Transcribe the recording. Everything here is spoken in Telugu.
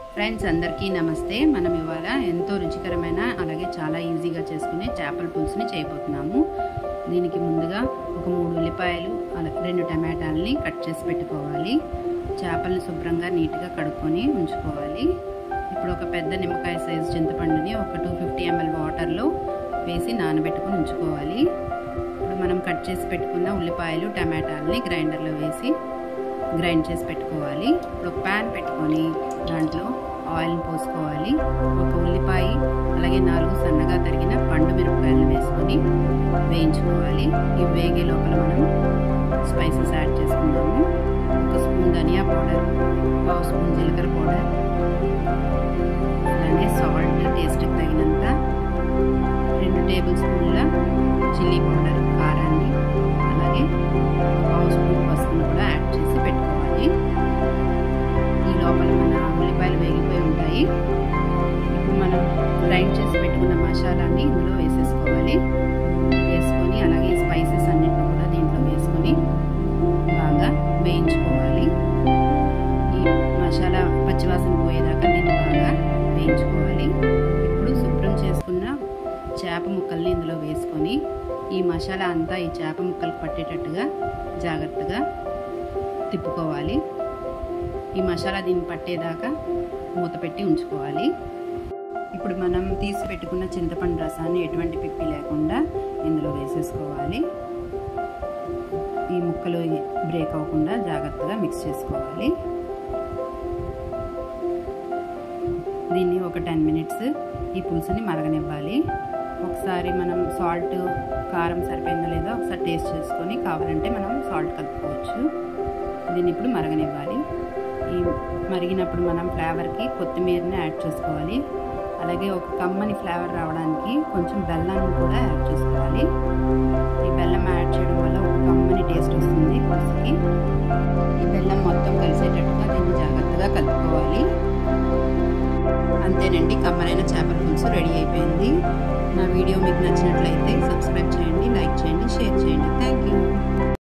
ఫ్రెండ్స్ అందరికీ నమస్తే మనం ఇవాళ ఎంతో రుచికరమైన అలాగే చాలా ఈజీగా చేసుకునే చేపల పులుసుని చేయబోతున్నాము దీనికి ముందుగా ఒక మూడు ఉల్లిపాయలు అలా రెండు టమాటాలని కట్ చేసి పెట్టుకోవాలి చేపలను శుభ్రంగా నీట్గా కడుక్కొని ఉంచుకోవాలి ఇప్పుడు ఒక పెద్ద నిమ్మకాయ సైజు చింతపండుని ఒక టూ ఫిఫ్టీ ఎంఎల్ వాటర్లో వేసి నానబెట్టుకుని ఉంచుకోవాలి ఇప్పుడు మనం కట్ చేసి పెట్టుకున్న ఉల్లిపాయలు టమాటాలని గ్రైండర్లో వేసి గ్రైండ్ చేసి పెట్టుకోవాలి ఇప్పుడు ఒక ప్యాన్ పెట్టుకొని దాంట్లో ఆయిల్ని పోసుకోవాలి ఒక ఉల్లిపాయ అలాగే నాలుగు సన్నగా తరిగిన పండు మిరపకాయలను వేసుకొని వేయించుకోవాలి ఇవి వేగే లోపల మనం స్పైసెస్ యాడ్ చేసుకుందాము ఒక స్పూన్ ధనియా పౌడర్ పావు స్పూన్ జీలకర్ర పౌడర్ అలాగే సాల్ట్ టేస్ట్కి తగినంత రెండు టేబుల్ స్పూన్ల చిల్లీ పౌడర్ కారాన్ని అలాగే పావు స్పూన్ పసుపును కూడా యాడ్ చేసి పెట్టుకోవాలి ఈ లోపల మన ఉల్లిపాయలు వేగిపోయి ఉంటాయి ఇప్పుడు మనం గ్రైండ్ చేసి పెట్టుకున్న మసాలాన్ని ఇందులో వేసేసుకోవాలి వేసుకొని అలాగే స్పైసెస్ అన్నింటిని కూడా దీంట్లో వేసుకొని బాగా వేయించుకోవాలి ఈ మసాలా పచ్చివాసన పోయేదాకా దీన్ని బాగా వేయించుకోవాలి ఇప్పుడు శుభ్రం చేసుకున్న చేప ముక్కల్ని ఇందులో వేసుకొని ఈ మసాలా అంతా ఈ చేప ముక్కలకు పట్టేటట్టుగా జాగ్రత్తగా తిప్పుకోవాలి ఈ మసాలా దీన్ని పట్టేదాకా మూత పెట్టి ఉంచుకోవాలి ఇప్పుడు మనం తీసి పెట్టుకున్న చింతపండు రసాన్ని ఎటువంటి పిప్పి లేకుండా ఇందులో వేసేసుకోవాలి ఈ ముక్కలు బ్రేక్ అవ్వకుండా జాగ్రత్తగా మిక్స్ చేసుకోవాలి దీన్ని ఒక టెన్ మినిట్స్ ఈ పులుసుని మరగనివ్వాలి ఒకసారి మనం సాల్ట్ కారం సరిపోయిందో లేదో ఒకసారి టేస్ట్ చేసుకొని కావాలంటే మనం సాల్ట్ కలుపుకోవచ్చు దీన్ని ఇప్పుడు మరగనివ్వాలి ఈ మరిగినప్పుడు మనం ఫ్లేవర్కి కొత్తిమీరని యాడ్ చేసుకోవాలి అలాగే ఒక కమ్మని ఫ్లేవర్ రావడానికి కొంచెం బెల్లాన్ని కూడా యాడ్ చేసుకోవాలి ఈ బెల్లం యాడ్ చేయడం వల్ల ఒక కమ్మని టేస్ట్ వస్తుంది పులుసుకి ఈ బెల్లం మొత్తం కలిసేటట్టుగా దీన్ని జాగ్రత్తగా కలుపుకోవాలి అంతేనండి కమ్మనైన చేపల పులుసు రెడీ అయిపోయింది నా వీడియో మీకు నచ్చినట్లయితే